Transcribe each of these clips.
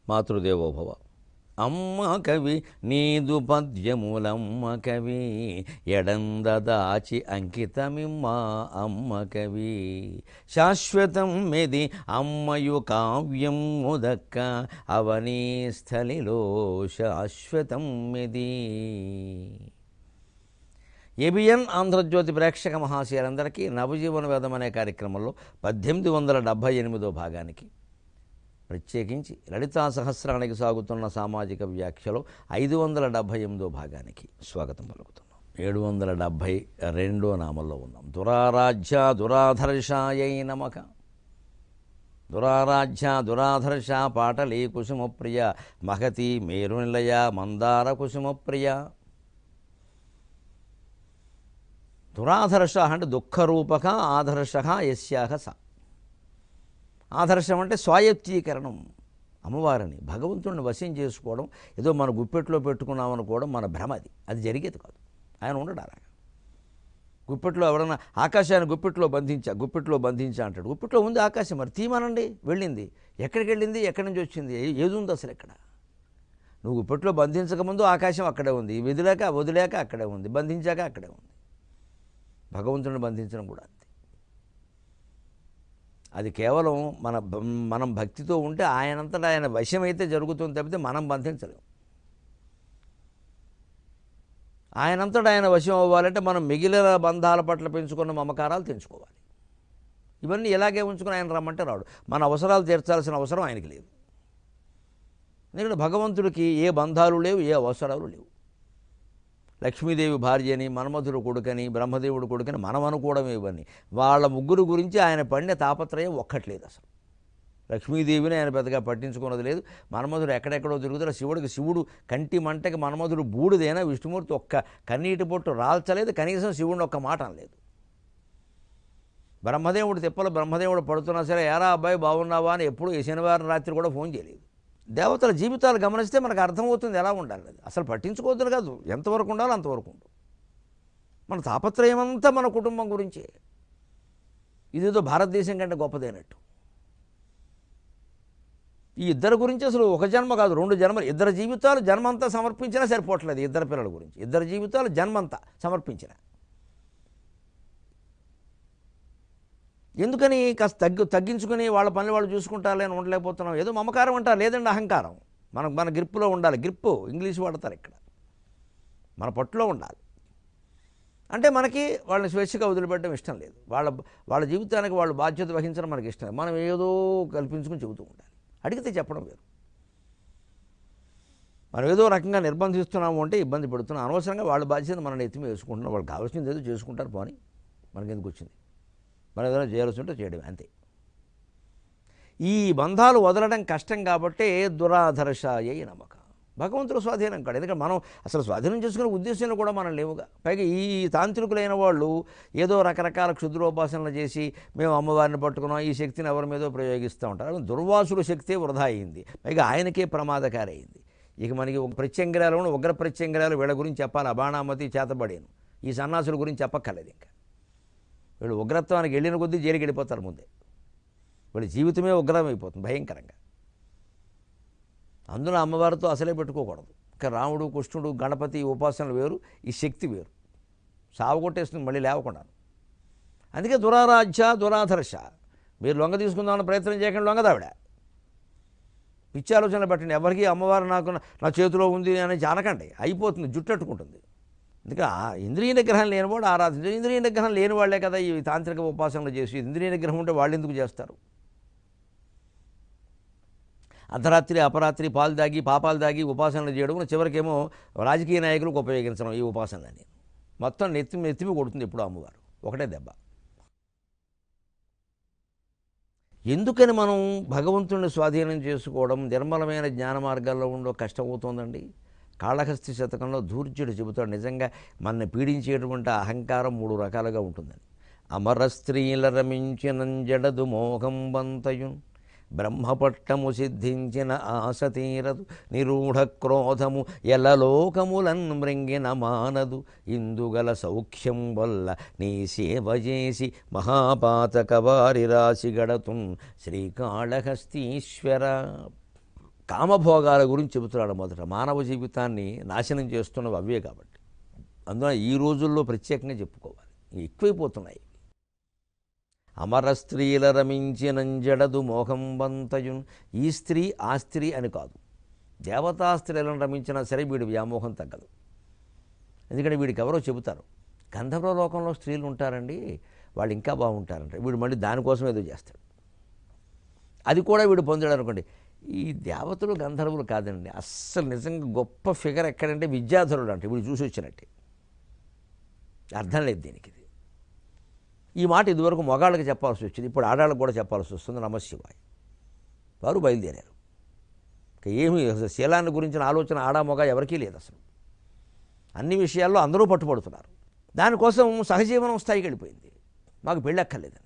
మాతృదేవోభవ అమ్మ కవి నీదు పద్యములమ్మ కవి ఎడందదాచి అంకితమిమ్మ అమ్మ కవి శాశ్వతం మెది అమ్మయు కావ్యం ముదక్క అవనీ స్థలిలో శాశ్వతం మెది ఏబిఎన్ ఆంధ్రజ్యోతి ప్రేక్షక మహాశయులందరికీ నవజీవన వేదం అనే కార్యక్రమంలో పద్దెనిమిది వందల డెబ్భై ఎనిమిదో భాగానికి ప్రత్యేకించి లలితా సహస్రానికి సాగుతున్న సామాజిక వ్యాఖ్యలో ఐదు వందల డెబ్భై ఎనిమిదో భాగానికి స్వాగతం పలుకుతున్నాం ఏడు వందల డెబ్భై రెండో నామంలో ఉన్నాం దురారాధ్య దురాధర్షాయై నమక దురారాధ్య దురాధర్ష పాటలీ కుసుమప్రియ మహతి మేరునిలయ మందార కుసుమప్రియ దురాధర్ష అంటే దుఃఖరూపక ఆధర్ష యస్యాహ స ఆదర్శం అంటే స్వాయత్తీకరణం అమ్మవారిని భగవంతుడిని వశం చేసుకోవడం ఏదో మన గుప్పెట్లో పెట్టుకున్నాం అనుకోవడం మన భ్రమ అది అది జరిగేది కాదు ఆయన ఉండడు అలాగా గుప్పెట్లో ఎవడన్నా ఆకాశాన్ని గుప్పెట్లో బంధించా గుప్పెట్లో బంధించా అంటాడు గుప్పెట్లో ఉంది ఆకాశం మరి తీమనండి వెళ్ళింది ఎక్కడికి వెళ్ళింది ఎక్కడి నుంచి వచ్చింది ఏ- ఏది ఉంది అసలు ఎక్కడ నువ్వు గుప్పెట్లో బంధించకముందు ఆకాశం అక్కడే ఉంది వదిలేక వదిలేక అక్కడే ఉంది బంధించాక అక్కడే ఉంది భగవంతుడిని బంధించడం కూడా అంతే అది కేవలం మన భ- మనం భక్తితో ఉంటే ఆయనంతటా ఆయన వశమైతే జరుగుతుంది తప్పితే మనం బంధించలేం ఆయనంతటా ఆయన వశం అవ్వాలంటే మనం మిగిలిన బంధాల పట్ల పెంచుకున్న మమకారాలు తెంచుకోవాలి ఇవన్నీ ఇలాగే ఉంచుకుని ఆయన రమ్మంటే రాడు మన అవసరాలు తీర్చాల్సిన అవసరం ఆయనకి లేదు ఎందుకంటే భగవంతుడికి ఏ బంధాలు లేవు ఏ అవసరాలు లేవు లక్ష్మీదేవి భార్యని మన్మధుడు కొడుకని బ్రహ్మదేవుడు కొడుకని మనం అనుకోవడం ఇవన్నీ వాళ్ళ ముగ్గురు గురించి ఆయన పడిన తాపత్రయం ఒక్కట్లేదు అసలు లక్ష్మీదేవిని ఆయన పెద్దగా పట్టించుకున్నది లేదు మన్మధుడు ఎక్కడెక్కడో తిరుగుతాడు శివుడికి శివుడు కంటి మంటకి మన్మధుడు బూడిదైనా విష్ణుమూర్తి ఒక్క కన్నీటి పొట్టు రాల్చలేదు కనీసం శివుడిని ఒక్క మాట అనలేదు బ్రహ్మదేవుడు తిప్పలు బ్రహ్మదేవుడు పడుతున్నా సరే ఎరా అబ్బాయి బాగున్నావా అని ఎప్పుడు ఈ శనివారం రాత్రి కూడా ఫోన్ చేయలేదు దేవతల జీవితాలు గమనిస్తే మనకు అర్థమవుతుంది ఎలా ఉండాలి అది అసలు పట్టించుకోవద్దు కాదు ఎంతవరకు ఉండాలో అంతవరకు ఉండు మన తాపత్రయం అంతా మన కుటుంబం గురించే ఇదేదో భారతదేశం కంటే గొప్పదైనట్టు ఈ ఇద్దరు గురించి అసలు ఒక జన్మ కాదు రెండు జన్మలు ఇద్దరు జీవితాలు జన్మంతా సమర్పించినా సరిపోవట్లేదు ఇద్దరు పిల్లల గురించి ఇద్దరు జీవితాలు జన్మంతా సమర్పించిన ఎందుకని కాస్త తగ్గు తగ్గించుకుని వాళ్ళ పనులు వాళ్ళు చూసుకుంటారులే అని ఉండలేకపోతున్నాం ఏదో మమకారం అంటారు లేదండి అహంకారం మన మన గ్రిప్పులో ఉండాలి గ్రిప్పు ఇంగ్లీష్ వాడతారు ఇక్కడ మన పట్టులో ఉండాలి అంటే మనకి వాళ్ళని స్వేచ్ఛగా వదిలిపెట్టడం ఇష్టం లేదు వాళ్ళ వాళ్ళ జీవితానికి వాళ్ళు బాధ్యత వహించడం మనకి ఇష్టం లేదు మనం ఏదో కల్పించుకుని చెబుతూ ఉండాలి అడిగితే చెప్పడం వేరు మనం ఏదో రకంగా నిర్బంధిస్తున్నాము అంటే ఇబ్బంది పెడుతున్నాం అనవసరంగా వాళ్ళ బాధ్యత మన ఎత్తిమి వేసుకుంటున్నాం వాళ్ళు కావాల్సింది ఏదో చేసుకుంటారు పోని మనకి ఎందుకు వచ్చింది మనం ఏదైనా చేయాల్సి ఉంటే చేయడం అంతే ఈ బంధాలు వదలడం కష్టం కాబట్టే దురాధర్షాయ నమ్మక భగవంతుడు స్వాధీనం కాడు ఎందుకంటే మనం అసలు స్వాధీనం చేసుకునే ఉద్దేశంలో కూడా మనం లేవుగా పైగా ఈ తాంత్రికులైన వాళ్ళు ఏదో రకరకాల క్షుద్రోపాసనలు చేసి మేము అమ్మవారిని పట్టుకున్నాం ఈ శక్తిని ఎవరి మీదో ప్రయోగిస్తూ ఉంటారు అవి దుర్వాసుడు శక్తే వృధా అయింది పైగా ఆయనకే ప్రమాదకారి అయింది ఇక మనకి ఒక ప్రత్యంగిరాలు ఉగ్ర ప్రత్యంగిరాలు వీళ్ళ గురించి చెప్పాలి అబాణామతి చేతబడేను ఈ సన్నాసుల గురించి చెప్పక్కర్లేదు ఇంకా వీళ్ళు ఉగ్రత్వానికి వెళ్ళిన కొద్దీ జైలుకి వెళ్ళిపోతారు ముందే వీళ్ళ జీవితమే ఉగ్రమైపోతుంది భయంకరంగా అందులో అమ్మవారితో అసలే పెట్టుకోకూడదు ఇక రాముడు కృష్ణుడు గణపతి ఉపాసనలు వేరు ఈ శక్తి వేరు సావు కొట్టేస్తుంది మళ్ళీ లేవకుండా అందుకే దురారాధ్య దురాధర్ష మీరు లొంగ తీసుకుందామని ప్రయత్నం చేయకుండా లొంగదావిడ పిచ్చి ఆలోచనలు పెట్టండి ఎవరికి అమ్మవారు నాకు నా చేతిలో ఉంది అని అనకండి అయిపోతుంది జుట్టట్టుకుంటుంది అందుకే ఆ ఇంద్రియ నిగ్రహం లేనివాడు ఆరాధించారు ఇంద్రియ నిగ్రహం లేని వాళ్ళే కదా ఈ తాంత్రిక ఉపాసనలు చేసి ఇంద్రియ నిగ్రహం ఉంటే వాళ్ళు ఎందుకు చేస్తారు అర్ధరాత్రి అపరాత్రి పాలు దాగి పాపాలు దాగి ఉపాసనలు చేయడం చివరికేమో రాజకీయ నాయకులకు ఉపయోగించడం ఈ ఉపాసనలని మొత్తం నెత్తి నెత్తిమి కొడుతుంది ఇప్పుడు అమ్మవారు ఒకటే దెబ్బ ఎందుకని మనం భగవంతుడిని స్వాధీనం చేసుకోవడం నిర్మలమైన జ్ఞాన మార్గాల్లో ఉండో కష్టమవుతోందండి కాళహస్తి శతకంలో ధూర్జుడు చెబుతాడు నిజంగా మనని పీడించేటువంటి అహంకారం మూడు రకాలుగా ఉంటుందని అమర స్త్రీల రమించిన జడదు మోహం బంతయున్ బ్రహ్మపట్టము సిద్ధించిన ఆశ తీరదు నిరూఢ క్రోధము ఎలలోకములన్ మృంగిన మానదు ఇందుగల సౌఖ్యం వల్ల నీ సేవ చేసి మహాపాతక వారి రాశి గడతున్ శ్రీకాళహస్తీశ్వర కామభోగాల గురించి చెబుతున్నాడు మొదట మానవ జీవితాన్ని నాశనం చేస్తున్నవి అవే కాబట్టి అందువల్ల ఈ రోజుల్లో ప్రత్యేకంగా చెప్పుకోవాలి ఇవి ఎక్కువైపోతున్నాయి అమర స్త్రీల రమించినంజడదు మోహం వంతయున్ ఈ స్త్రీ ఆ స్త్రీ అని కాదు దేవతా స్త్రీలను రమించినా సరే వీడి వ్యామోహం తగ్గదు ఎందుకంటే వీడికి ఎవరో చెబుతారు గంధర్వ లోకంలో స్త్రీలు ఉంటారండి వాళ్ళు ఇంకా బాగుంటారంట వీడు మళ్ళీ దానికోసం ఏదో చేస్తాడు అది కూడా వీడు పొందాడు అనుకోండి ఈ దేవతలు గంధర్వులు కాదండి అస్సలు నిజంగా గొప్ప ఫిగర్ ఎక్కడంటే విద్యాధరుడు అంటే వీడు చూసి వచ్చినట్టే అర్థం లేదు దీనికి ఇది ఈ మాట ఇదివరకు మగాళ్ళకి చెప్పాల్సి వచ్చింది ఇప్పుడు ఆడాళ్ళకి కూడా చెప్పాల్సి వస్తుంది నమశివాయ్ వారు బయలుదేరారు ఇక ఏమి అసలు శీలాన్ని గురించిన ఆలోచన ఆడా మొగ ఎవరికీ లేదు అసలు అన్ని విషయాల్లో అందరూ పట్టుబడుతున్నారు దానికోసం సహజీవనం స్థాయికి వెళ్ళిపోయింది మాకు పెళ్ళక్కర్లేదని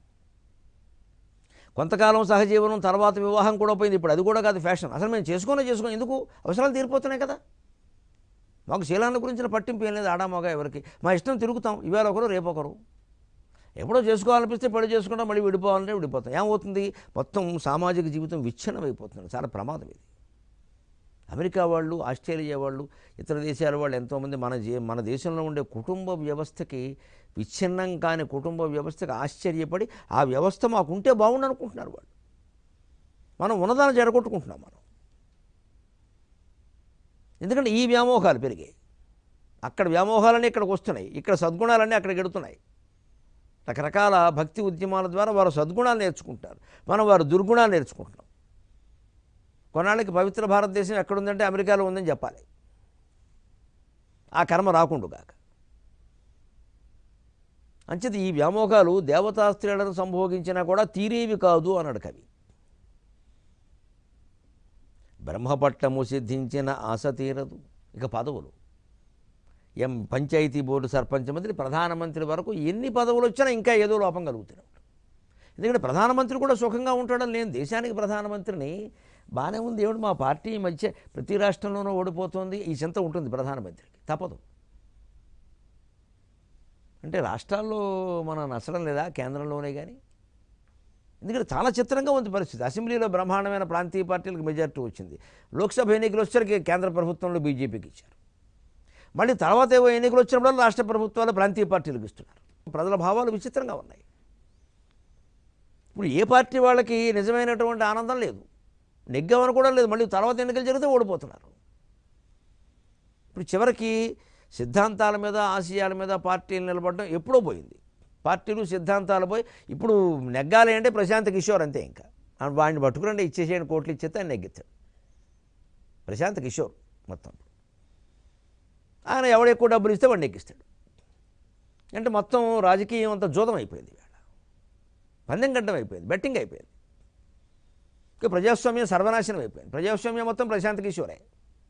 కొంతకాలం సహజీవనం తర్వాత వివాహం కూడా పోయింది ఇప్పుడు అది కూడా కాదు ఫ్యాషన్ అసలు మేము చేసుకునే చేసుకోం ఎందుకు అవసరాలు తీరిపోతున్నాయి కదా మాకు శీలాన్ని గురించిన పట్టింపు ఏం లేదు ఆడా మగ ఎవరికి మా ఇష్టం తిరుగుతాం ఇవాళ ఒకరు రేపు ఒకరు ఎప్పుడో చేసుకోవాలనిపిస్తే పెళ్లి చేసుకుంటాం మళ్ళీ విడిపోవాలంటే విడిపోతాం ఏమవుతుంది మొత్తం సామాజిక జీవితం విచ్ఛిన్నం అయిపోతుంది చాలా ప్రమాదం ఇది అమెరికా వాళ్ళు ఆస్ట్రేలియా వాళ్ళు ఇతర దేశాల వాళ్ళు ఎంతోమంది మన జీ మన దేశంలో ఉండే కుటుంబ వ్యవస్థకి విచ్ఛిన్నం కాని కుటుంబ వ్యవస్థకి ఆశ్చర్యపడి ఆ వ్యవస్థ మాకుంటే బాగుండు అనుకుంటున్నారు వాళ్ళు మనం ఉన్నదాన్ని జరగొట్టుకుంటున్నాం మనం ఎందుకంటే ఈ వ్యామోహాలు పెరిగాయి అక్కడ వ్యామోహాలన్నీ ఇక్కడికి వస్తున్నాయి ఇక్కడ సద్గుణాలన్నీ అక్కడికి ఎడుతున్నాయి రకరకాల భక్తి ఉద్యమాల ద్వారా వారు సద్గుణాలు నేర్చుకుంటారు మనం వారు దుర్గుణాలు నేర్చుకుంటున్నాం కొన్నాళ్ళకి పవిత్ర భారతదేశం ఎక్కడుందంటే అమెరికాలో ఉందని చెప్పాలి ఆ కర్మ రాకుండుగాక అంచేత ఈ వ్యామోహాలు దేవతా స్త్రీలను సంభోగించినా కూడా తీరేవి కాదు అన్నాడు కవి బ్రహ్మపట్టము సిద్ధించిన ఆశ తీరదు ఇక పదవులు ఎం పంచాయతీ బోర్డు సర్పంచ్ మంత్రి ప్రధానమంత్రి వరకు ఎన్ని పదవులు వచ్చినా ఇంకా ఏదో లోపం కలుగుతూనే ఉంటుంది ఎందుకంటే ప్రధానమంత్రి కూడా సుఖంగా ఉంటాడని నేను దేశానికి ప్రధానమంత్రిని బాగానే ఉంది ఏమిటి మా పార్టీ ఈ మధ్య ప్రతి రాష్ట్రంలోనూ ఓడిపోతుంది ఈ చింత ఉంటుంది ప్రధానమంత్రికి తప్పదు అంటే రాష్ట్రాల్లో మనం నచ్చడం లేదా కేంద్రంలోనే కానీ ఎందుకంటే చాలా చిత్రంగా ఉంది పరిస్థితి అసెంబ్లీలో బ్రహ్మాండమైన ప్రాంతీయ పార్టీలకు మెజార్టీ వచ్చింది లోక్సభ ఎన్నికలు వచ్చేసరికి కేంద్ర ప్రభుత్వంలో బీజేపీకి ఇచ్చారు మళ్ళీ తర్వాత ఏవో ఎన్నికలు వచ్చినప్పుడు రాష్ట్ర ప్రభుత్వాలు ప్రాంతీయ పార్టీలకు ఇస్తున్నారు ప్రజల భావాలు విచిత్రంగా ఉన్నాయి ఇప్పుడు ఏ పార్టీ వాళ్ళకి నిజమైనటువంటి ఆనందం లేదు నెగ్గామని కూడా లేదు మళ్ళీ తర్వాత ఎన్నికలు జరిగితే ఓడిపోతున్నారు ఇప్పుడు చివరికి సిద్ధాంతాల మీద ఆశయాల మీద పార్టీలు నిలబడడం ఎప్పుడో పోయింది పార్టీలు సిద్ధాంతాలు పోయి ఇప్పుడు నెగ్గాలి అంటే ప్రశాంత్ కిషోర్ అంతే ఇంకా ఆ వాడిని పట్టుకురండి ఇచ్చేసేయండి కోట్లు ఇచ్చేస్తే ఆయన నెగ్గిస్తాడు ప్రశాంత్ కిషోర్ మొత్తం ఆయన ఎవడు ఎక్కువ డబ్బులు ఇస్తే వాడిని నెగ్గిస్తాడు అంటే మొత్తం రాజకీయం అంతా జూదం అయిపోయింది ఇవాళ పందెం గడ్డం అయిపోయింది బెట్టింగ్ అయిపోయింది ఇక ప్రజాస్వామ్యం సర్వనాశనం అయిపోయింది ప్రజాస్వామ్యం మొత్తం ప్రశాంత్ కిషోరే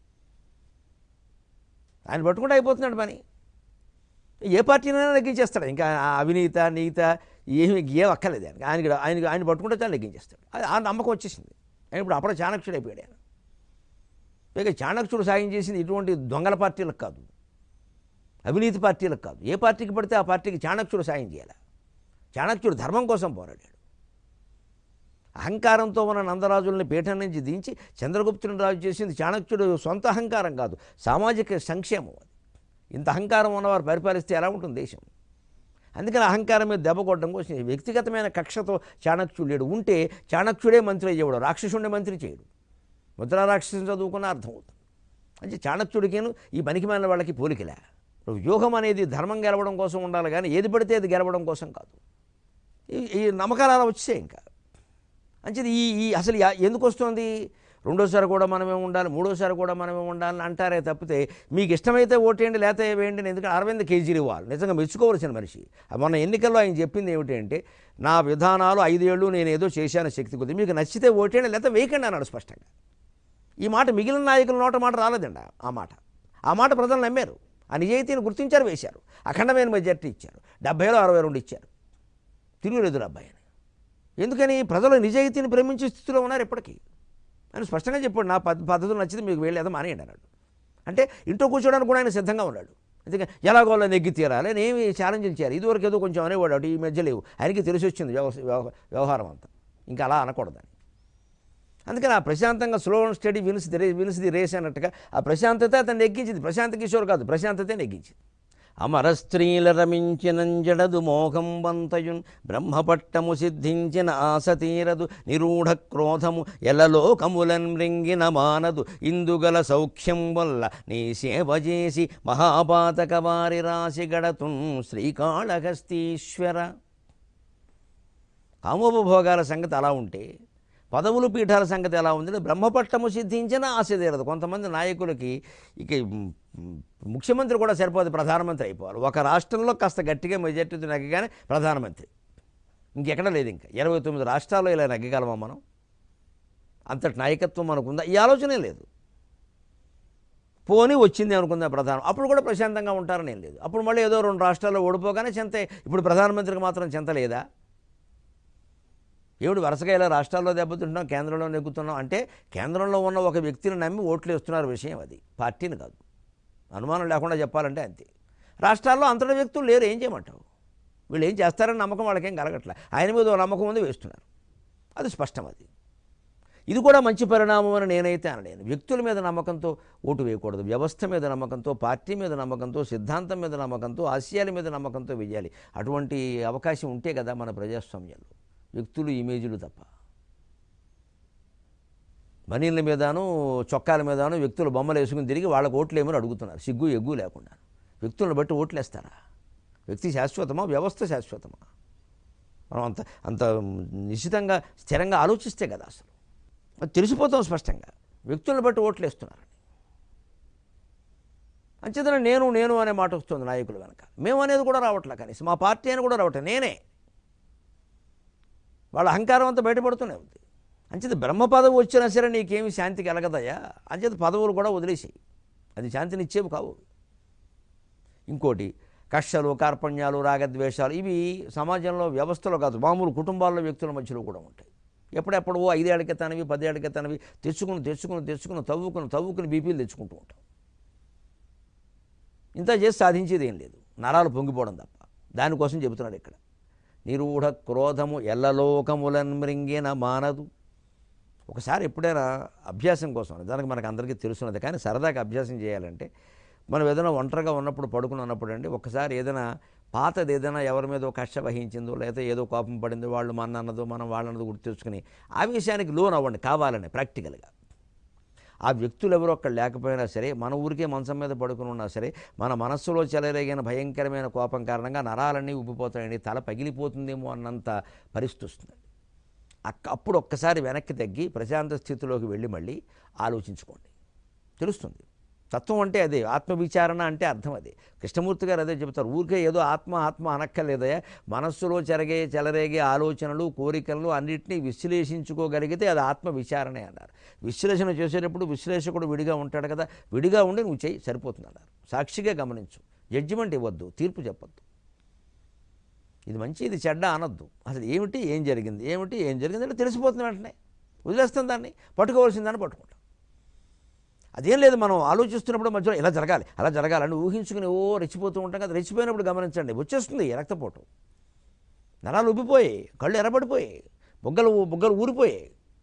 ఆయన పట్టుకుంటే అయిపోతున్నాడు పని ఏ పార్టీనైనా నెగ్గించేస్తాడు ఇంకా ఆ అవినీత నీత ఏమి ఏం అక్కర్లేదు ఆయనకి ఆయనకి ఆయనకి ఆయన పట్టుకుంటే చాలా నెగ్గించేస్తాడు అది ఆ నమ్మకం వచ్చేసింది ఆయన ఇప్పుడు అప్పుడు చాణక్యుడు అయిపోయాడు ఆయన పైగా చాణక్యుడు సాయం చేసింది ఇటువంటి దొంగల పార్టీలకు కాదు అవినీతి పార్టీలకు కాదు ఏ పార్టీకి పడితే ఆ పార్టీకి చాణక్యుడు సాయం చేయాలి చాణక్యుడు ధర్మం కోసం పోరాడాడు అహంకారంతో ఉన్న నందరాజుల్ని పీఠం నుంచి దించి చంద్రగుప్తుని రాజు చేసింది చాణక్యుడు సొంత అహంకారం కాదు సామాజిక సంక్షేమం అది ఇంత అహంకారం ఉన్నవారు పరిపాలిస్తే ఎలా ఉంటుంది దేశం అందుకని అహంకారం మీద దెబ్బ కొట్టడం కోసం ఈ వ్యక్తిగతమైన కక్షతో చాణక్యుడు లేడు ఉంటే చాణక్యుడే మంత్రి అయ్యేవాడు రాక్షసుండే మంత్రి చేయడు ముద్రా రాక్షసుని చదువుకున్న అర్థమవుతుంది అంటే చాణక్యుడికేను ఈ పనికిమాలిన వాళ్ళకి పోలికలే వ్యూహం అనేది ధర్మం గెలవడం కోసం ఉండాలి కానీ ఏది పడితే అది గెలవడం కోసం కాదు ఈ- ఈ నమ్మకాలు అలా వచ్చాయి ఇంకా అంచేది ఈ ఈ అసలు యా- ఎందుకు వస్తుంది రెండోసారి కూడా మనమే ఉండాలి మూడోసారి కూడా మనమే ఉండాలని అంటారే తప్పితే మీకు ఇష్టమైతే ఓటేయండి లేకపోతే వేయండి అని ఎందుకంటే అరవింద్ కేజ్రీవాల్ నిజంగా మెచ్చుకోవలసిన మనిషి మొన్న ఎన్నికల్లో ఆయన చెప్పింది ఏమిటంటే నా విధానాలు ఐదేళ్ళు నేను ఏదో చేశాను శక్తి కొద్ది మీకు నచ్చితే ఓటేయండి లేకపోతే వేయకండి అన్నాడు స్పష్టంగా ఈ మాట మిగిలిన నాయకుల నోట మాట రాలేదండి ఆ మాట ఆ మాట ప్రజలు నమ్మారు ఆ నిజాయితీని గుర్తించారు వేశారు అఖండమైన మెజార్టీ ఇచ్చారు డెబ్బైలో అరవై రెండు ఇచ్చారు తిరుగులేదు అబ్బాయి అని ఎందుకని ప్రజలు నిజాయితీని ప్రేమించే స్థితిలో ఉన్నారు ఇప్పటికీ ఆయన స్పష్టంగా చెప్పాడు నా పద్ధ పద్ధతులు నచ్చితే మీకు వెళ్ళేదో మానేయండి అన్నాడు అంటే ఇంట్లో కూర్చోడానికి కూడా ఆయన సిద్ధంగా ఉన్నాడు ఎందుకంటే ఎలాగోలా నెగ్గి తీరాలి అని ఏమి ఛాలెంజ్లు చేయాలి ఇదివరకు ఏదో కొంచెం అనేవాడు అటు ఈ మధ్య లేవు ఆయనకి తెలిసి వచ్చింది వ్యవ వ్యవ- వ్యవహారం అంతా ఇంకా అలా అనకూడదని అందుకని ఆ ప్రశాంతంగా slow and steady wins the race wins the race అన్నట్టుగా ఆ ప్రశాంతత అతను నెగ్గించింది ప్రశాంత కిషోర్ కాదు ప్రశాంతతే నెగ్గించింది అమర స్త్రీల రమించినంజడదు మోహం వంతయున్ బ్రహ్మపట్టము సిద్ధించిన ఆశ తీరదు నిరూఢ క్రోధము ఎలలోకములన్ మృంగిన మానదు ఇందుగల సౌఖ్యం వల్ల నీ సేవ చేసి మహాపాతక వారి రాశి గడతున్ శ్రీకాళహస్తీశ్వర కామోపభోగాల సంగతి అలా ఉంటే పదవులు పీఠాల సంగతి ఎలా ఉందంటే బ్రహ్మపట్టము సిద్ధించిన ఆశ తీరదు కొంతమంది నాయకులకి ఇక మ్, ముఖ్యమంత్రి కూడా సరిపోదు ప్రధానమంత్రి అయిపోవాలి ఒక రాష్ట్రంలో కాస్త గట్టిగా మెజార్టీతో నెగ్గగానే ప్రధానమంత్రి ఇంకెక్కడ లేదు ఇంకా ఇరవై తొమ్మిది రాష్ట్రాల్లో ఇలా నెగ్గగలమా మనం అంతటి నాయకత్వం మనకుందా ఈ ఆలోచనే లేదు పోనీ వచ్చింది అనుకుందా ప్రధానం అప్పుడు కూడా ప్రశాంతంగా ఉంటారని ఏం లేదు అప్పుడు మళ్ళీ ఏదో రెండు రాష్ట్రాల్లో ఓడిపోగానే చెంత ఇప్పుడు ప్రధానమంత్రికి మాత్రం చెంత లేదా ఏమిటి వరుసగా ఇలా రాష్ట్రాల్లో దెబ్బతింటున్నాం కేంద్రంలో నెగ్గుతున్నాం అంటే కేంద్రంలో ఉన్న ఒక వ్యక్తిని నమ్మి ఓట్లు వేస్తున్నారు విషయం అది పార్టీని కాదు అనుమానం లేకుండా చెప్పాలంటే అంతే రాష్ట్రాల్లో అంతటి వ్యక్తులు లేరు ఏం చేయమంటావు వీళ్ళు ఏం చేస్తారని నమ్మకం వాళ్ళకేం కలగట్లే ఆయన మీద ఓ నమ్మకం ఉంది వేస్తున్నారు అది స్పష్టం అది ఇది కూడా మంచి పరిణామం అని నేనైతే అనలేను వ్యక్తుల మీద నమ్మకంతో ఓటు వేయకూడదు వ్యవస్థ మీద నమ్మకంతో పార్టీ మీద నమ్మకంతో సిద్ధాంతం మీద నమ్మకంతో ఆశయాల మీద నమ్మకంతో వేయాలి అటువంటి అవకాశం ఉంటే కదా మన ప్రజాస్వామ్యంలో వ్యక్తులు ఇమేజీలు తప్ప బనీళ్ళ మీదను చొక్కాల మీదను వ్యక్తులు బొమ్మలు వేసుకుని తిరిగి వాళ్ళకు ఓట్లు ఏమని అడుగుతున్నారు సిగ్గు ఎగ్గు లేకుండా వ్యక్తులను బట్టి ఓట్లు వేస్తారా వ్యక్తి శాశ్వతమా వ్యవస్థ శాశ్వతమా మనం అంత అంత నిశ్చితంగా స్థిరంగా ఆలోచిస్తే కదా అసలు అది తెలిసిపోతాం స్పష్టంగా వ్యక్తులను బట్టి ఓట్లు వేస్తున్నారని అంచేతన నేను నేను అనే మాట వస్తుంది నాయకుల వెనక మేము అనేది కూడా రావట్లే కనీసం మా పార్టీ అని కూడా రావట్లే నేనే వాళ్ళ అహంకారం అంతా బయటపడుతూనే ఉంది అంచేత బ్రహ్మ పదవి వచ్చినా సరే నీకేమి శాంతి కలగదయ్యా అంచేత పదవులు కూడా వదిలేసాయి అది శాంతినిచ్చేవి కావు ఇంకోటి కక్షలు కార్పణ్యాలు రాగద్వేషాలు ఇవి సమాజంలో వ్యవస్థలో కాదు మామూలు కుటుంబాల్లో వ్యక్తుల మధ్యలో కూడా ఉంటాయి ఎప్పుడెప్పుడు ఓ ఐదేళ్ల క్రితానివి పదేళ్ల క్రితానివి తెచ్చుకుని తెచ్చుకుని తెచ్చుకుని తవ్వుకుని తవ్వుకుని బీపీలు తెచ్చుకుంటూ ఉంటాం ఇంత చేసి సాధించేది ఏం లేదు నరాలు పొంగిపోవడం తప్ప దానికోసం చెబుతున్నాడు ఇక్కడ నిరూఢ క్రోధము ఎల్లలోకములన్ మృంగిన మానదు ఒకసారి ఎప్పుడైనా అభ్యాసం కోసం దానికి మనకు అందరికీ తెలుసున్నది కానీ సరదాగా అభ్యాసం చేయాలంటే మనం ఏదైనా ఒంటరిగా ఉన్నప్పుడు పడుకుని ఉన్నప్పుడు అండి ఒకసారి ఏదైనా పాతది ఏదైనా ఎవరి మీద కష్ట వహించిందో లేదా ఏదో కోపం పడిందో వాళ్ళు మన అన్నదో మనం వాళ్ళన్నదో గుర్తు తెచ్చుకుని ఆ విషయానికి లోన్ అవ్వండి కావాలని ప్రాక్టికల్గా ఆ వ్యక్తులు ఎవరో అక్కడ లేకపోయినా సరే మన ఊరికే మంచం మీద పడుకుని ఉన్నా సరే మన మనస్సులో చెలరేగిన భయంకరమైన కోపం కారణంగా నరాలన్నీ ఉబ్బిపోతాయండి తల పగిలిపోతుందేమో అన్నంత పరిస్థితి వస్తుంది అక్క అప్పుడు ఒక్కసారి వెనక్కి తగ్గి ప్రశాంత స్థితిలోకి వెళ్ళి మళ్ళీ ఆలోచించుకోండి తెలుస్తుంది తత్వం అంటే అదే ఆత్మవిచారణ అంటే అర్థం అదే కృష్ణమూర్తి గారు అదే చెబుతారు ఊరికే ఏదో ఆత్మ ఆత్మ అనక్కర్లేదయా మనస్సులో చెరగే చెలరేగే ఆలోచనలు కోరికలను అన్నింటినీ విశ్లేషించుకోగలిగితే అది ఆత్మ విచారణే అన్నారు విశ్లేషణ చేసేటప్పుడు విశ్లేషకుడు విడిగా ఉంటాడు కదా విడిగా ఉండి నువ్వు చేయి సరిపోతుంది అన్నారు సాక్షిగా గమనించు జడ్జిమెంట్ ఇవ్వద్దు తీర్పు చెప్పొద్దు ఇది మంచి ఇది చెడ్డ అనొద్దు అసలు ఏమిటి ఏం జరిగింది ఏమిటి ఏం జరిగింది అంటే తెలిసిపోతుంది వెంటనే వదిలేస్తాం దాన్ని పట్టుకోవాల్సిందని పట్టుకుంటాం అదేం లేదు మనం ఆలోచిస్తున్నప్పుడు మధ్యలో ఇలా జరగాలి అలా జరగాలని ఊహించుకుని ఓ రెచ్చిపోతూ ఉంటాం కదా రెచ్చిపోయినప్పుడు గమనించండి వచ్చేస్తుంది రక్తపోటు నరాలు ఉబ్బిపోయాయి కళ్ళు ఎర్రబడిపోయాయి బుగ్గలు బుగ్గలు ఊరిపోయాయి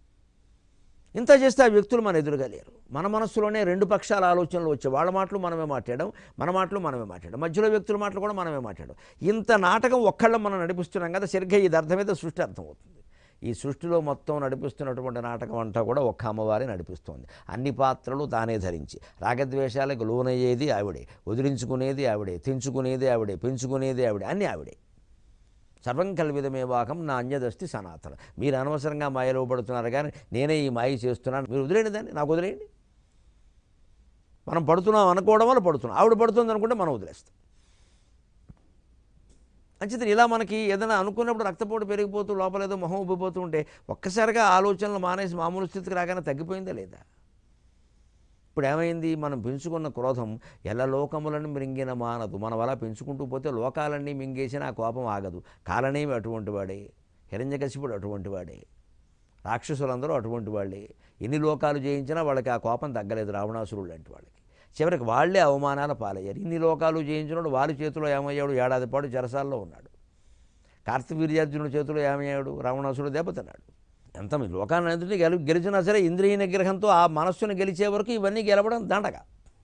ఇంత చేస్తే ఆ వ్యక్తులు మన ఎదురుగా లేరు మన మనస్సులోనే రెండు పక్షాల ఆలోచనలు వచ్చాయి వాళ్ళ మాటలు మనమే మాట్లాడడం మన మాటలు మనమే మాట్లాడడం మధ్యలో వ్యక్తుల మాటలు కూడా మనమే మాట్లాడడం ఇంత నాటకం ఒక్కళ్ళం మనం నడిపిస్తున్నాం కదా సరిగ్గా ఇది అర్థమైతే సృష్టి అర్థమవుతుంది ఈ సృష్టిలో మొత్తం నడిపిస్తున్నటువంటి నాటకం అంతా కూడా ఒక్క అమ్మవారి నడిపిస్తోంది అన్ని పాత్రలు తానే ధరించి రాగద్వేషాలకు లోనయ్యేది ఆవిడే వదిలించుకునేది ఆవిడే తెంచుకునేది ఆవిడే పెంచుకునేది ఆవిడే అన్నీ ఆవిడే సర్వం కల్విదమే వాకం నా అన్యదస్తి సనాతన మీరు అనవసరంగా మాయలో పడుతున్నారు కానీ నేనే ఈ మాయ చేస్తున్నాను మీరు వదిలేండి దాన్ని నాకు వదిలేయండి మనం పడుతున్నాం అనుకోవడం వల్ల పడుతున్నాం ఆవిడ పడుతుంది అనుకుంటే మనం వదిలేస్తాం అంచేత ఇలా మనకి ఏదైనా అనుకున్నప్పుడు రక్తపోటు పెరిగిపోతూ లోపల ఏదో మొహం ఉబ్బిపోతూ ఉంటే ఒక్కసారిగా ఆలోచనలు మానేసి మామూలు స్థితికి రాగానే తగ్గిపోయిందా లేదా ఇప్పుడు ఏమైంది మనం పెంచుకున్న క్రోధం ఎల్ల లోకములను మృంగిన మానదు మనం అలా పెంచుకుంటూ పోతే లోకాలన్నీ మింగేసిన ఆ కోపం ఆగదు కాలనేమి అటువంటి వాడే హిరణ్యకశిపుడు అటువంటి వాడే రాక్షసులందరూ అటువంటి వాళ్ళే ఎన్ని లోకాలు జయించినా వాళ్ళకి ఆ కోపం తగ్గలేదు రావణాసురుడు లాంటి వాళ్ళకి చివరికి వాళ్ళే అవమానాల పాలయ్యారు ఇన్ని లోకాలు జయించినోడు వారి చేతిలో ఏమయ్యాడు ఏడాది పాటు చెరసాల్లో ఉన్నాడు కార్తవీర్యార్జునుడి చేతిలో ఏమయ్యాడు రావణాసురుడు దెబ్బతిన్నాడు ఎంత మీ లోకాన్ని అంతటినీ గెలి గెలిచినా సరే ఇంద్రియ నిగ్రహంతో ఆ మనస్సును గెలిచే వరకు ఇవన్నీ గెలవడం దండగా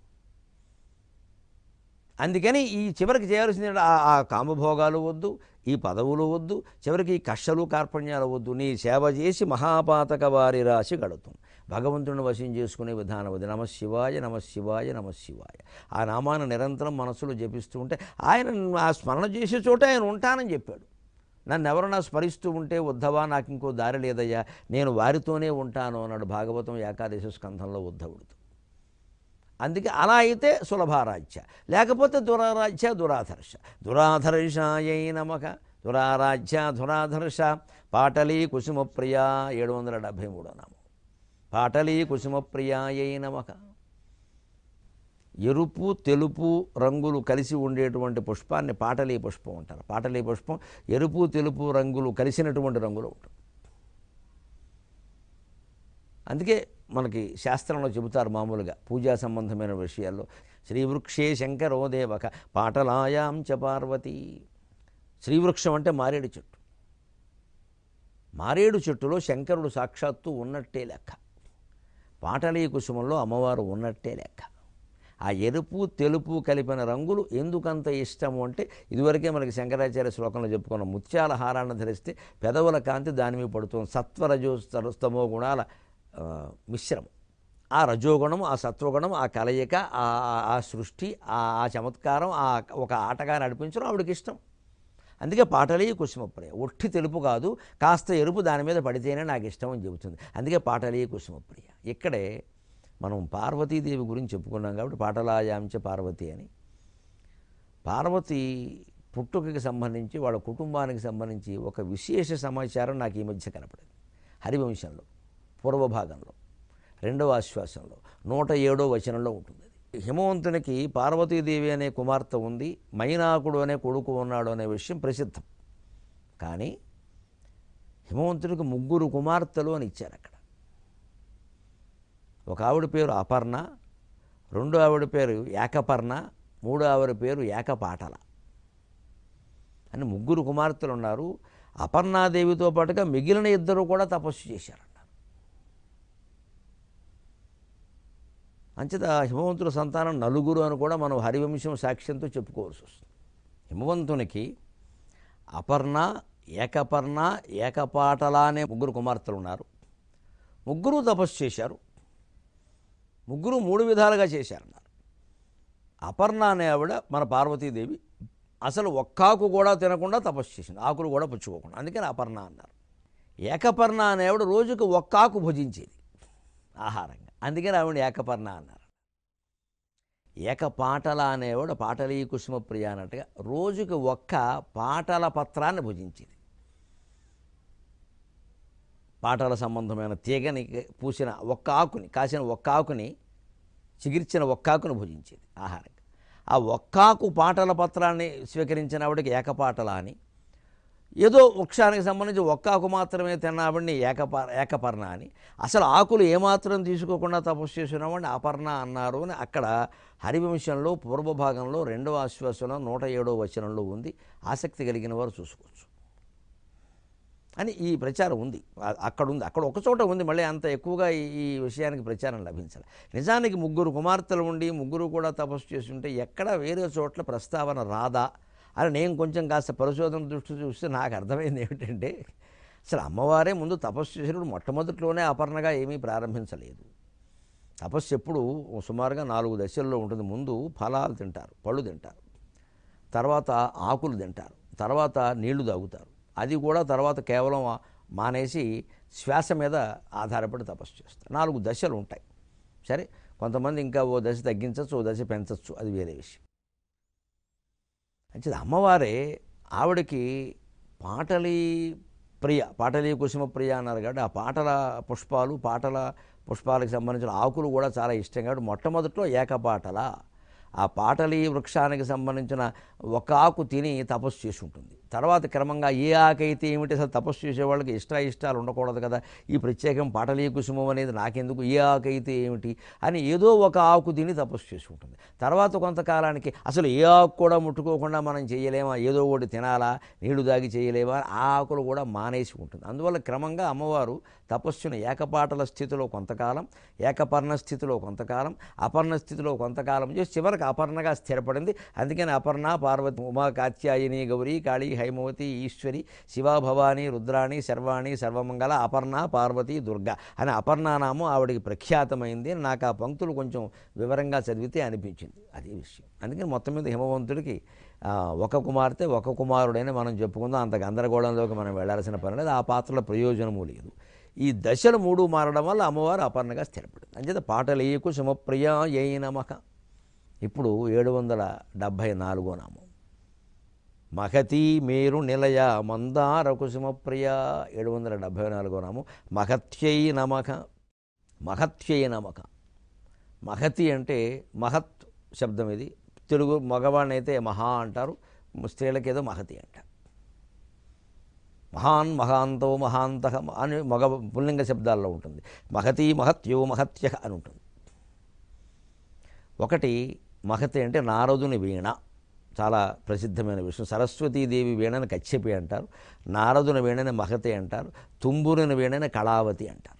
అందుకని ఈ చివరికి చేయాల్సింది ఏంటంటే ఆ ఆ కామభోగాలు వద్దు ఈ పదవులు వద్దు చివరికి ఈ కష్టలు కార్పణ్యాలు వద్దు నీ సేవ చేసి మహాపాతక వారి రాశి గడుతుంది భగవంతుని వశం చేసుకునే విధానం అది నమ శివాయ నమ శివాయ నమ శివాయ ఆ నామాన్ని నిరంతరం మనసులో జపిస్తూ ఉంటే ఆయన ఆ స్మరణ చేసే చోట ఆయన ఉంటానని చెప్పాడు నన్ను ఎవరన్నా స్మరిస్తూ ఉంటే ఉద్ధవా నాకు ఇంకో దారి లేదయ్యా నేను వారితోనే ఉంటాను అన్నాడు భాగవతం ఏకాదశ స్కంధంలో ఉద్ధవుడితో అందుకే అలా అయితే సులభారాధ్య లేకపోతే దురారాధ్య దురాధర్ష దురాధర్షాయై నమక దురారాధ్య దురాధర్ష పాటలీ కుసుమప్రియ ఏడు వందల డెబ్భై మూడో నామం పాటలీ కుసుమప్రియాయై నమక ఎరుపు తెలుపు రంగులు కలిసి ఉండేటువంటి పుష్పాన్ని పాటలీ పుష్పం అంటారు పాటలీ పుష్పం ఎరుపు తెలుపు రంగులు కలిసినటువంటి రంగులో ఉంటుంది అందుకే మనకి శాస్త్రంలో చెబుతారు మామూలుగా పూజా సంబంధమైన విషయాల్లో శ్రీవృక్షే శంకరో దేవక పాటలాయాం చ పార్వతి శ్రీవృక్షం అంటే మారేడు చెట్టు మారేడు చెట్టులో శంకరుడు సాక్షాత్తు ఉన్నట్టే లెక్క పాటలీ కుసుమంలో అమ్మవారు ఉన్నట్టే లెక్క ఆ ఎరుపు తెలుపు కలిపిన రంగులు ఎందుకంత ఇష్టము అంటే ఇదివరకే మనకి శంకరాచార్య శ్లోకంలో చెప్పుకున్న ముత్యాల హారాన్ని ధరిస్తే పెదవుల కాంతి దాని మీద పడుతుంది సత్వరజో స్తమో గుణాల ఆ, మిశ్రమం ఆ రజోగుణం ఆ సత్వగుణం ఆ కలయిక ఆ ఆ- ఆ సృష్టి ఆ ఆ చమత్కారం ఆ ఒక ఆటగా నడిపించడం ఆవిడకి ఇష్టం అందుకే పాటలే కుసుమప్రియ ఒట్టి తెలుపు కాదు కాస్త ఎరుపు దాని మీద పడితేనే నాకు ఇష్టం అని చెబుతుంది అందుకే పాటలే కుసుమప్రియ ఇక్కడే మనం పార్వతీదేవి గురించి చెప్పుకున్నాం కాబట్టి పాటలాయాంచ పార్వతి అని పార్వతి పుట్టుకకి సంబంధించి వాళ్ళ కుటుంబానికి సంబంధించి ఒక విశేష సమాచారం నాకు ఈ మధ్య కనపడింది హరివంశంలో పూర్వభాగంలో రెండవ ఆశ్వాసంలో నూట ఏడో వచనంలో ఉంటుంది అది హిమవంతునికి పార్వతీదేవి అనే కుమార్తె ఉంది మైనాకుడు అనే కొడుకు ఉన్నాడు అనే విషయం ప్రసిద్ధం కానీ హిమవంతునికి ముగ్గురు కుమార్తెలు అని ఇచ్చారు అక్కడ ఒక ఆవిడ పేరు అపర్ణ రెండో ఆవిడ పేరు ఏకపర్ణ మూడో ఆవిడ పేరు ఏకపాటల అని ముగ్గురు కుమార్తెలు ఉన్నారు అపర్ణాదేవితో పాటుగా మిగిలిన ఇద్దరు కూడా తపస్సు చేశారన్నారు అంచేత హిమవంతుల సంతానం నలుగురు అని కూడా మనం హరివంశం సాక్ష్యంతో చెప్పుకోవాల్సి వస్తుంది హిమవంతునికి అపర్ణ ఏకపర్ణ ఏకపాటల అనే ముగ్గురు కుమార్తెలు ఉన్నారు ముగ్గురు తపస్సు చేశారు ముగ్గురు మూడు విధాలుగా చేశారన్నారు అపర్ణ అనే ఆవిడ మన పార్వతీదేవి అసలు ఒక్కాకు కూడా తినకుండా తపస్సు చేసింది ఆకులు కూడా పుచ్చుకోకుండా అందుకని అపర్ణ అన్నారు ఏకపర్ణ అనే ఆవిడ రోజుకు ఒక్కాకు భుజించేది ఆహారంగా అందుకని ఆవిడ ఏకపర్ణ అన్నారు ఏకపాటల అనేవాడు పాటలీ కుసుమప్రియ అన్నట్టుగా రోజుకి ఒక్క పాటల పత్రాన్ని భుజించేది పాటల సంబంధమైన తీగని పూసిన ఒక్క ఆకుని కాసిన ఒక్క ఆకుని చిగిర్చిన ఒక్కాకును భుజించేది ఆహారంగా ఆ ఒక్కాకు పాటల పత్రాన్ని స్వీకరించిన ఆవిడకి ఏకపాటల అని ఏదో వృక్షానికి సంబంధించి ఒక్కాకు మాత్రమే తిన్నావిడిని ఏకప ఏకపర్ణ అని అసలు ఆకులు ఏమాత్రం తీసుకోకుండా తపస్సు చేసినామని అపర్ణ అన్నారు అని అక్కడ హరివంశంలో పూర్వభాగంలో రెండవ ఆశ్వాసంలో నూట ఏడో వచనంలో ఉంది ఆసక్తి కలిగిన వారు చూసుకోవచ్చు అని ఈ ప్రచారం ఉంది ఆ- అక్కడ ఉంది అక్కడ ఒక చోట ఉంది మళ్ళీ అంత ఎక్కువగా ఈ ఈ విషయానికి ప్రచారం లభించాలి నిజానికి ముగ్గురు కుమార్తెలు ఉండి ముగ్గురు కూడా తపస్సు చేస్తుంటే ఎక్కడ వేరే చోట్ల ప్రస్తావన రాదా అని నేను కొంచెం కాస్త పరిశోధన దృష్టి చూస్తే నాకు అర్థమైంది ఏమిటంటే అసలు అమ్మవారే ముందు తపస్సు చేసినప్పుడు మొట్టమొదటిలోనే అపర్ణగా ఏమీ ప్రారంభించలేదు తపస్సు ఎప్పుడు సుమారుగా నాలుగు దశల్లో ఉంటుంది ముందు ఫలాలు తింటారు పళ్ళు తింటారు తర్వాత ఆకులు తింటారు తర్వాత నీళ్లు తాగుతారు అది కూడా తర్వాత కేవలం మానేసి శ్వాస మీద ఆధారపడి తపస్సు చేస్తారు నాలుగు దశలు ఉంటాయి సరే కొంతమంది ఇంకా ఓ దశ తగ్గించవచ్చు ఓ దశ పెంచవచ్చు అది వేరే విషయం అంటే అమ్మవారే ఆవిడకి పాటలి ప్రియ పాటలి కుసుమ ప్రియ అన్నారు కాబట్టి ఆ పాటల పుష్పాలు పాటల పుష్పాలకు సంబంధించిన ఆకులు కూడా చాలా ఇష్టం కాబట్టి మొట్టమొదట్లో ఏకపాటల ఆ పాటలి వృక్షానికి సంబంధించిన ఒక ఆకు తిని తపస్సు చేసి ఉంటుంది తర్వాత క్రమంగా ఏ ఆకైతే ఏమిటి అసలు తపస్సు చేసే వాళ్ళకి ఇష్ట ఇష్టాలు ఉండకూడదు కదా ఈ ప్రత్యేకం పాటలీ కుసుమం అనేది నాకెందుకు ఏ ఆకైతే ఏమిటి అని ఏదో ఒక ఆకు తిని తపస్సు చేసుకుంటుంది తర్వాత కొంతకాలానికి అసలు ఏ ఆకు కూడా ముట్టుకోకుండా మనం చేయలేమా ఏదో ఒకటి తినాలా నీళ్లు దాగి చేయలేమా ఆ ఆకులు కూడా మానేసి ఉంటుంది అందువల్ల క్రమంగా అమ్మవారు తపస్సును ఏకపాటల స్థితిలో కొంతకాలం ఏకపర్ణ స్థితిలో కొంతకాలం అపర్ణ స్థితిలో కొంతకాలం చేసి చివరికి అపర్ణగా స్థిరపడింది అందుకని అపర్ణ పార్వతి ఉమా కాత్యాయని గౌరీ కాళీ హైమవతి ఈశ్వరి శివ భవాని రుద్రాణి శర్వాణి సర్వమంగళ అపర్ణ పార్వతి దుర్గ అని అపర్ణానామం ఆవిడికి ప్రఖ్యాతమైంది అని నాకు ఆ పంక్తులు కొంచెం వివరంగా చదివితే అనిపించింది అదే విషయం అందుకని మొత్తం మీద హిమవంతుడికి ఆ, ఒక కుమార్తె ఒక కుమారుడైనా మనం చెప్పుకుందాం అంత గందరగోళంలోకి మనం వెళ్ళాల్సిన పని లేదు ఆ పాత్రలో ప్రయోజనము లేదు ఈ దశలు మూడు మారడం వల్ల అమ్మవారు అపర్ణగా స్థిరపడింది అంచేత పాటలేయకు సుమప్రియ ఏ నమక ఇప్పుడు ఏడు వందల డెబ్భై నాలుగో నామం మహతి మేరు నిలయ మందార కుసుమప్రియ ఏడు వందల డెబ్భై నాలుగో నామం మహత్యై నమక మహత్యై నమక మహతి అంటే మహత్ శబ్దం ఇది తెలుగు మగవాడిని అయితే మహా అంటారు స్త్రీలకేదో మహతి అంటారు మహాన్ మహాంతో మహాంత అని మగ పుల్లింగ శబ్దాల్లో ఉంటుంది మహతి మహత్యో మహత్య అని ఉంటుంది ఒకటి మహతి అంటే నారదుని వీణ చాలా ప్రసిద్ధమైన విషయం సరస్వతీదేవి వీణని కచ్చెపి అంటారు నారదుని వీణని మహతి అంటారు తుంబురుని వీణని కళావతి అంటారు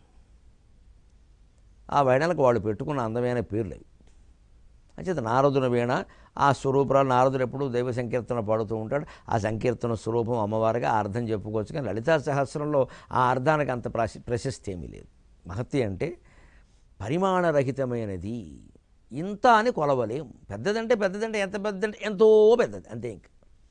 ఆ వీణలకు వాళ్ళు పెట్టుకున్న అందమైన పేర్లు అవి అంచేత నారదుని వీణ ఆ స్వరూపాలు నారదుడు ఎప్పుడు దైవ సంకీర్తన పాడుతూ ఉంటాడు ఆ సంకీర్తన స్వరూపం అమ్మవారిగా ఆ అర్థం చెప్పుకోవచ్చు కానీ లలితా సహస్రంలో ఆ అర్థానికి అంత ప్రసి ప్రశస్తి ఏమీ లేదు మహత్తి అంటే పరిమాణరహితమైనది ఇంత అని కొలవలేం పెద్దదంటే పెద్దదంటే ఎంత పెద్దదంటే ఎంతో పెద్దది అంతే ఇంక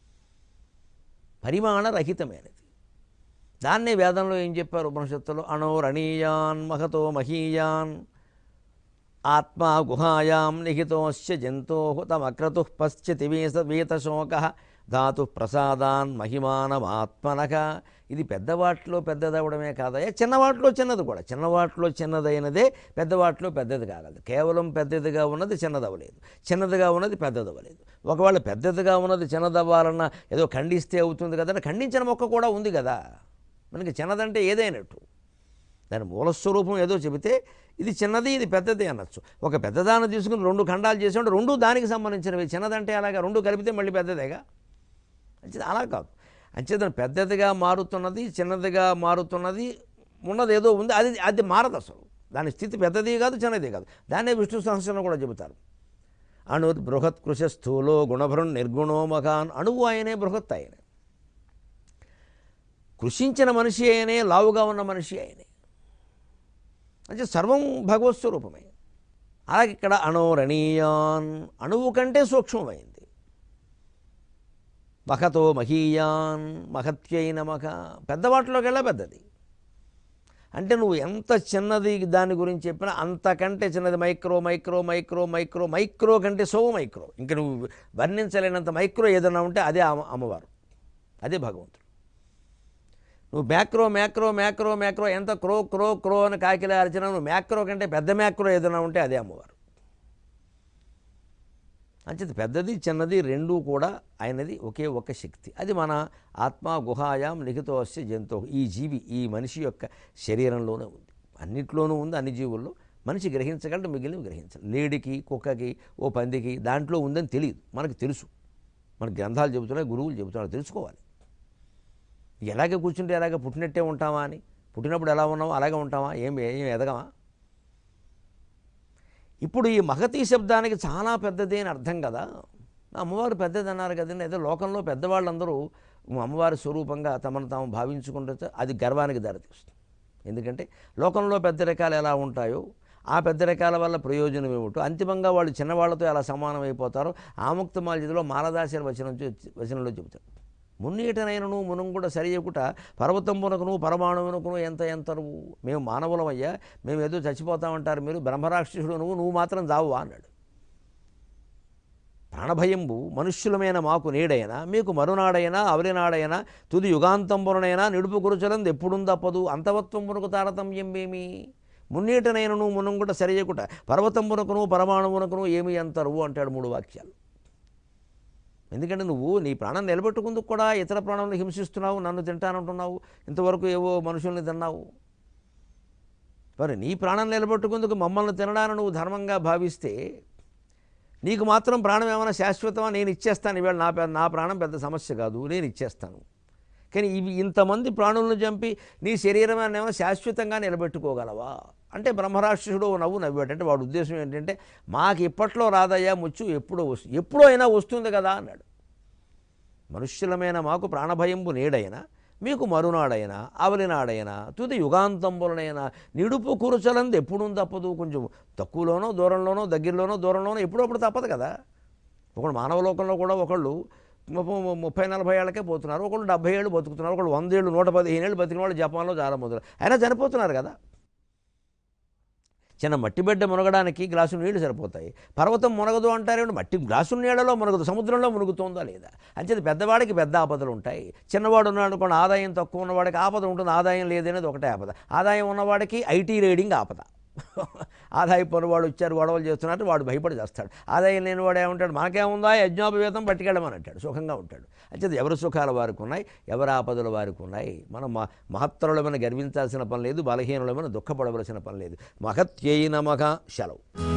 పరిమాణరహితమైనది దాన్నే వేదంలో ఏం చెప్పారు ఉపనిషత్తులో అణోరణీయాన్ మహతో మహీయాన్ ఆత్మా గుహాయాం నిహితోశ్చ జంతో తమక్రతు పశ్చతి వీత వీతశోక ధాతు ప్రసాదాన్ మహిమానమాత్మనక ఇది పెద్దవాటిలో పెద్దదవడమే కాదయ్యా చిన్నవాటిలో చిన్నది కూడా చిన్నవాటిలో చిన్నదైనదే పెద్దవాటిలో పెద్దది కాగలదు కేవలం పెద్దదిగా ఉన్నది చిన్నదవ్వలేదు చిన్నదిగా ఉన్నది పెద్దదవ్వలేదు ఒకవేళ పెద్దదిగా ఉన్నది చిన్నదవ్వాలన్నా ఏదో ఖండిస్తే అవుతుంది కదా ఖండించిన మొక్క కూడా ఉంది కదా మనకి చిన్నదంటే ఏదైనట్టు దాని మూలస్వరూపం ఏదో చెబితే ఇది చిన్నది ఇది పెద్దది అనొచ్చు ఒక పెద్దదాన్ని తీసుకుని రెండు ఖండాలు చేసి ఉంటే రెండు దానికి సంబంధించినవి చిన్నదంటే అలాగా రెండు కలిపితే మళ్ళీ పెద్దదేగా అంచేది అలా కాదు అంచేత పెద్దదిగా మారుతున్నది చిన్నదిగా మారుతున్నది ఉన్నది ఏదో ఉంది అది అది మారదు అసలు దాని స్థితి పెద్దది కాదు చిన్నది కాదు దాన్నే విష్ణు సహస్రంలో కూడా చెబుతారు అణు బృహత్ కృష స్థూలో గుణభృన్ నిర్గుణో మకాన్ అణువు ఆయనే బృహత్ ఆయనే కృషించిన మనిషి ఆయనే లావుగా ఉన్న మనిషి ఆయనే అంటే సర్వం భగవత్ స్వరూపమే అలాగే ఇక్కడ అణోరణీయాన్ అణువు కంటే సూక్ష్మమైంది మహతో మహీయాన్ మహత్యై నమక పెద్దవాటిలోకెల్లా పెద్దది అంటే నువ్వు ఎంత చిన్నది దాని గురించి చెప్పినా అంతకంటే చిన్నది micro micro micro micro micro కంటే సో మైక్రో ఇంకా నువ్వు వర్ణించలేనంత మైక్రో ఏదైనా ఉంటే అదే అమ్మ అమ్మవారు అదే భగవంతుడు నువ్వు మ్యాక్రో మ్యాక్రో మ్యాక్రో మ్యాక్రో ఎంత క్రో క్రో క్రో అని కాకిలా అరిచినా నువ్వు మ్యాక్రో కంటే పెద్ద మ్యాక్రో ఏదైనా ఉంటే అదే అమ్మవారు అంచేత పెద్దది చిన్నది రెండూ కూడా ఆయనది ఒకే ఒక శక్తి అది మన ఆత్మ గుహాయాం లిఖితోస్య జంతో ఈ జీవి ఈ మనిషి యొక్క శరీరంలోనే ఉంది అన్నిట్లోనూ ఉంది అన్ని జీవుల్లో మనిషి గ్రహించగలడు మిగిలినవి గ్రహించాలి లేడికి కుక్కకి ఓ పందికి దాంట్లో ఉందని తెలియదు మనకు తెలుసు మన గ్రంథాలు చెబుతున్నాయి గురువులు చెబుతున్నారు తెలుసుకోవాలి ఎలాగే కూర్చుంటే ఎలాగే పుట్టినట్టే ఉంటామా అని పుట్టినప్పుడు ఎలా ఉన్నామో అలాగే ఉంటామా ఏం ఏం ఎదగమా ఇప్పుడు ఈ మహతీ శబ్దానికి చాలా పెద్దది అని అర్థం కదా అమ్మవారు పెద్దది అన్నారు కదండి ఏదో లోకంలో పెద్దవాళ్ళందరూ అమ్మవారి స్వరూపంగా తమను తాము భావించుకుంటే అది గర్వానికి దారితీస్తుంది ఎందుకంటే లోకంలో పెద్ద రకాలు ఎలా ఉంటాయో ఆ పెద్ద రకాల వల్ల ప్రయోజనం ఏమిటో అంతిమంగా వాళ్ళు చిన్నవాళ్లతో ఎలా సమానం అయిపోతారో ఆముక్త మాల్యతలో మాలదాసరి వచనం చే- వచనంలో చెబుతారు మున్నీటనైనను మునంగుడ సరియకుట పర్వతంబునకును పరమాణువునకును ఎంత ఎంతరు మేము మానవులమయ్యా మేము ఏదో చచ్చిపోతామంటారు మీరు బ్రహ్మరాక్షసుడు నువ్వు నువ్వు మాత్రం జావువా అన్నాడు ప్రాణభయంబు మనుష్యులమైన మాకు నీడైనా మీకు మరునాడైనా అవలినాడైనా తుది యుగాంతంబునైనా నిడుపు గురుచలంది ఎప్పుడుందప్పదు అంతవత్వంబునకు తారతమ్యమేమి మున్నీటనైనను మునంగుట సరియకుట పర్వతంబునకును పరమాణువునకును ఏమి అంతరు అంటాడు మూడు వాక్యాలు ఎందుకంటే నువ్వు నీ ప్రాణం నిలబెట్టుకుందుకు కూడా ఇతర ప్రాణాలను హింసిస్తున్నావు నన్ను తింటానంటున్నావు ఇంతవరకు ఏవో మనుషుల్ని తిన్నావు మరి నీ ప్రాణం నిలబెట్టుకుందుకు మమ్మల్ని తినడాన్ని నువ్వు ధర్మంగా భావిస్తే నీకు మాత్రం ప్రాణం ఏమైనా శాశ్వతమా నేను ఇచ్చేస్తాను ఇవాళ నా పే- నా ప్రాణం పెద్ద సమస్య కాదు నేను ఇచ్చేస్తాను కానీ ఇవి ఇంతమంది ప్రాణులను చంపి నీ శరీరాన్ని ఏమైనా శాశ్వతంగా నిలబెట్టుకోగలవా అంటే బ్రహ్మరాక్షసుడు ఓ నవ్వు నవ్వాడు అంటే వాడు ఉద్దేశం ఏంటంటే మాకు ఇప్పట్లో రాదయ్యా ముచ్చు ఎప్పుడో వస్తుంది ఎప్పుడో అయినా వస్తుంది కదా అన్నాడు మనుష్యులమైన మాకు ప్రాణభయంబు నేడైనా మీకు మరునాడైనా అవలినాడైనా తుది యుగాంతంబులనైనా నిడుపు కురుచలంది ఎప్పుడు తప్పదు కొంచెం తక్కువలోనో దూరంలోనో దగ్గరలోనో దూరంలోనో ఎప్పుడప్పుడు తప్పదు కదా ఒకళ్ళు మానవ లోకంలో కూడా ఒకళ్ళు ముప్ప- ముప్పై నలభై ఏళ్ళకే పోతున్నారు ఒకళ్ళు డెబ్బై ఏళ్ళు బతుకుతున్నారు ఒకళ్ళు వంద ఏళ్ళు నూట పదిహేను ఏళ్ళు బతికిన వాళ్ళు జపాన్లో చాలా మంది ఉన్నారు. అయినా చనిపోతున్నారు కదా చిన్న మట్టి బిడ్డ మునగడానికి గ్లాసు నీళ్లు సరిపోతాయి పర్వతం మునగదు అంటారేమిటి మట్టి గ్లాసు నీళ్ళలో మునగదు సముద్రంలో మునుగుతుందా లేదా అంచేది పెద్దవాడికి పెద్ద ఆపదలు ఉంటాయి చిన్నవాడు ఉన్నాడు అనుకోండి ఆదాయం తక్కువ ఉన్నవాడికి ఆపద ఉంటుంది ఆదాయం లేదనేది ఒకటే ఆపద ఆదాయం ఉన్నవాడికి ఐటీ రేడింగ్ ఆపద ఆదాయ పనువాడు వచ్చారు గొడవలు చేస్తున్నారు వాడు భయపడి చేస్తాడు ఆదాయం లేని వాడు ఏమంటాడు మనకేముందా యజ్ఞోపవేతం పట్టుకెళ్ళమని అంటాడు సుఖంగా ఉంటాడు అంచేది ఎవరి సుఖాలు వారికి ఉన్నాయి ఎవరి ఆపదలు వారికి ఉన్నాయి మనం మ మహత్తరులమైన గర్వించాల్సిన పని లేదు బలహీనులమైన దుఃఖపడవలసిన పని లేదు మహత్యైన మగ సెలవు